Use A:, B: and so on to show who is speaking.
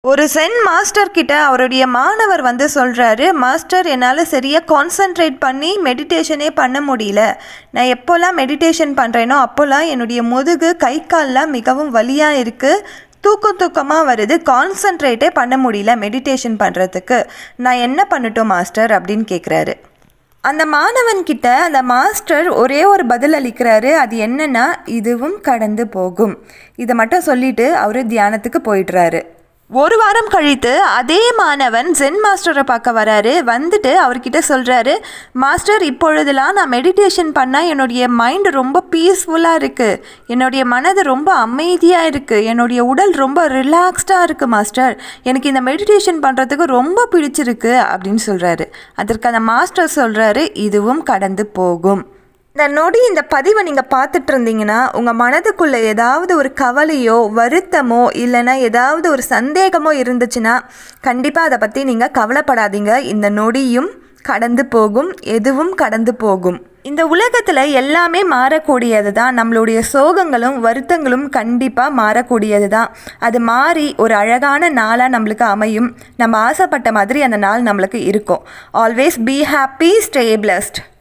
A: ஒரு சென் மாஸ்டர் கிட்ட அவருடைய மாணவர் வந்து சொல்கிறாரு மாஸ்டர் என்னால் சரியாக கான்சென்ட்ரேட் பண்ணி மெடிடேஷனே பண்ண முடியல நான் எப்போல்லாம் மெடிடேஷன் பண்ணுறேனோ அப்போல்லாம் என்னுடைய முதுகு கை கால்லாம் மிகவும் வலியாக இருக்குது தூக்கம் தூக்கமாக வருது கான்சென்ட்ரேட்டே பண்ண முடியல மெடிடேஷன் பண்ணுறதுக்கு நான் என்ன பண்ணட்டும் மாஸ்டர் அப்படின்னு கேட்குறாரு அந்த மாணவன் கிட்ட அந்த மாஸ்டர் ஒரே ஒரு பதில் அளிக்கிறாரு அது என்னன்னா இதுவும் கடந்து போகும் இதை மட்டும் சொல்லிட்டு அவர் தியானத்துக்கு போயிடுறாரு ஒரு வாரம் கழித்து அதே மாணவன் ஜென் மாஸ்டரை பார்க்க வராரு வந்துட்டு அவர்கிட்ட சொல்கிறாரு மாஸ்டர் இப்பொழுதெல்லாம் நான் மெடிடேஷன் பண்ணால் என்னுடைய மைண்டு ரொம்ப பீஸ்ஃபுல்லாக இருக்குது என்னுடைய மனது ரொம்ப அமைதியாக இருக்குது என்னுடைய உடல் ரொம்ப ரிலாக்ஸ்டாக இருக்குது மாஸ்டர் எனக்கு இந்த மெடிடேஷன் பண்ணுறதுக்கு ரொம்ப பிடிச்சிருக்கு அப்படின்னு சொல்கிறாரு அதற்கு அந்த மாஸ்டர் சொல்கிறாரு இதுவும் கடந்து போகும் இந்த நொடி இந்த பதிவை நீங்கள் பார்த்துட்டு இருந்தீங்கன்னா உங்கள் மனதுக்குள்ளே ஏதாவது ஒரு கவலையோ வருத்தமோ இல்லைன்னா ஏதாவது ஒரு சந்தேகமோ இருந்துச்சுன்னா கண்டிப்பாக அதை பற்றி நீங்கள் கவலைப்படாதீங்க இந்த நொடியும் கடந்து போகும் எதுவும் கடந்து போகும் இந்த உலகத்தில் எல்லாமே மாறக்கூடியது தான் நம்மளுடைய சோகங்களும் வருத்தங்களும் கண்டிப்பாக மாறக்கூடியது தான் அது மாறி ஒரு அழகான நாளாக நம்மளுக்கு அமையும் நம்ம ஆசைப்பட்ட மாதிரி அந்த நாள் நம்மளுக்கு இருக்கும் always be happy stay blessed